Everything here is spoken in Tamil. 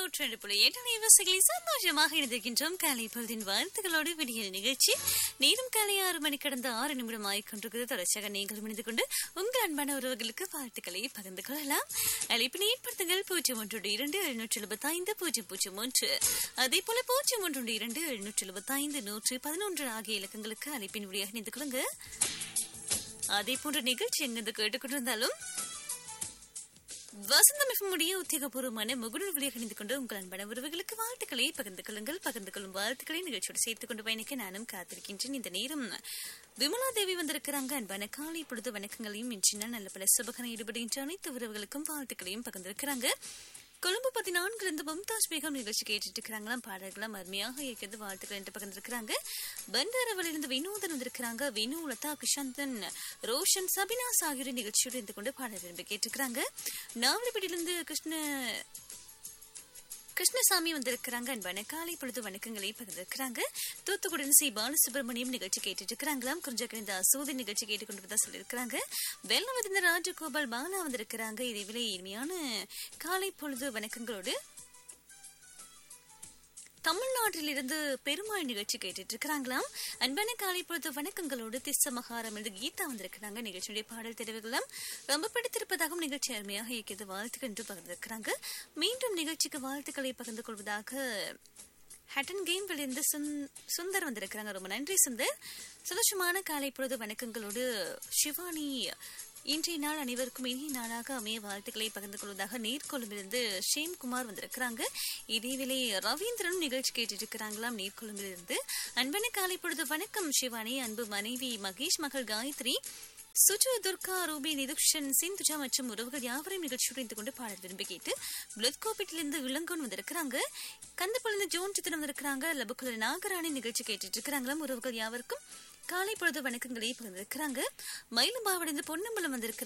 நூற்றி ரெண்டு புள்ளி எட்டு நிவசிகளை சந்தோஷமாக இணைந்திருக்கின்றோம் காலை பொழுதின் வாழ்த்துக்களோடு விடியல் நிகழ்ச்சி நேரம் காலை ஆறு மணி கடந்த ஆறு நிமிடம் ஆகிக்கொண்டிருக்கிறது தொடர்ச்சியாக நீங்கள் இணைந்து கொண்டு உங்கள் அன்பான உறவுகளுக்கு வாழ்த்துக்களை பகிர்ந்து கொள்ளலாம் அழைப்பினை ஏற்படுத்துங்கள் பூஜ்ஜியம் ஒன்று இரண்டு எழுநூற்றி எழுபத்தி ஐந்து பூஜ்ஜியம் பூஜ்ஜியம் ஒன்று அதே போல பூஜ்ஜியம் ஒன்று இரண்டு எழுநூற்றி எழுபத்தி ஐந்து நூற்று பதினொன்று ஆகிய இலக்கங்களுக்கு அழைப்பின் வழியாக இணைந்து கொள்ளுங்க அதே போன்ற நிகழ்ச்சி எங்கிருந்து கேட்டுக்கொண்டிருந்தாலும் வசந்தம் எஃப்எம்முடைய உத்தியோகபூர்வமான முகநூல் வழியாக இணைந்து கொண்டு உங்கள் அன்பான உறவுகளுக்கு வாழ்த்துக்களை பகிர்ந்து கொள்ளுங்கள் பகிர்ந்து கொள்ளும் வாழ்த்துக்களை நிகழ்ச்சியோடு சேர்த்துக் கொண்டு பயணிக்க நானும் காத்திருக்கின்றேன் இந்த நேரம் விமலா தேவி வந்திருக்கிறாங்க அன்பான காலை பொழுது வணக்கங்களையும் இன்றினால் நல்ல பல சுபகன ஈடுபடுகின்ற அனைத்து உறவுகளுக்கும் வாழ்த்துக்களையும் பகிர்ந்திருக்கிறாங்க கொழும்பு பதினான்கு இருந்து மும்தாஜ் பேகம் நிகழ்ச்சி கேட்டுட்டு இருக்கிறாங்களாம் பாடல்களாம் அருமையாக இருக்கிறது வாழ்த்துக்கள் என்று பகிர்ந்திருக்கிறாங்க பண்டாரவலிருந்து வினோதன் வந்திருக்கிறாங்க வினு லதா கிஷாந்தன் ரோஷன் சபினாஸ் ஆகியோர் நிகழ்ச்சியோடு இருந்து கொண்டு பாட விரும்பி கேட்டிருக்கிறாங்க நாவலப்பட்டியிலிருந்து கிருஷ்ண கிருஷ்ணசாமி வந்திருக்கிறாங்க அன்பான காலை பொழுது வணக்கங்களை பகிர்ந்திருக்கிறாங்க தூத்துக்குடி சி பாலசுப்ரமணியம் நிகழ்ச்சி கேட்டுட்டு இருக்கிறாங்களாம் கொஞ்சம் கிழந்த அசூதி நிகழ்ச்சி கேட்டுக்கொண்டு சொல்லியிருக்கிறாங்க வெள்ளம் வந்த ராஜகோபால் பாலா வந்திருக்கிறாங்க இதை விலை இனிமையான காலை பொழுது வணக்கங்களோடு தமிழ்நாட்டிலிருந்து பெருமாள் நிகழ்ச்சி கேட்டுட்டு இருக்கிறாங்களாம் அன்பான காலை பொழுது வணக்கங்களோடு திஸ்ஸ மகாரம் என்று கீதா வந்திருக்கிறாங்க நிகழ்ச்சியுடைய பாடல் தெரிவுகளும் ரொம்ப பிடித்திருப்பதாகவும் நிகழ்ச்சி அருமையாக இயக்கியது வாழ்த்துக்கள் என்று பகிர்ந்திருக்கிறாங்க மீண்டும் நிகழ்ச்சிக்கு வாழ்த்துக்களை பகிர்ந்து கொள்வதாக ஹட்டன் கேம் விளைந்து சுந்தர் வந்திருக்கிறாங்க ரொம்ப நன்றி சுந்தர் சந்தோஷமான காலை பொழுது வணக்கங்களோடு சிவானி இன்றைய நாள் அனைவருக்கும் இனிய நாளாக அமைய வாழ்த்துக்களை பகிர்ந்து கொள்வதாக நீர்கொழும்பிலிருந்து ஷேம்குமார் வந்திருக்கிறாங்க இதேவேளை ரவீந்திரனும் நிகழ்ச்சி கேட்டுட்டு இருக்கிறாங்களாம் நீர்கொழும்பிலிருந்து அன்பன காலை பொழுது வணக்கம் சிவானி அன்பு மனைவி மகேஷ் மகள் காயத்ரி சுஜு துர்கா ரூபி நிதுக்ஷன் சிந்துஜா மற்றும் உறவுகள் யாவரையும் நிகழ்ச்சியோடு இருந்து கொண்டு பாடல் விரும்பி கேட்டு பிளட் கோப்பிட்டிலிருந்து இளங்கோன் வந்திருக்கிறாங்க கந்தப்பொழுது ஜோன் சித்திரம் வந்திருக்கிறாங்க லபுக்குல நாகராணி நிகழ்ச்சி கேட்டுட்டு இருக்கிறாங்களாம் உறவுகள் யாவருக்கும் காலை பொழுது வணக்கங்களை பகிர்ந்திருக்கிறாங்க மயிலும்பாவடைந்து பொன்னம்பலம் வந்திருக்கிறாங்க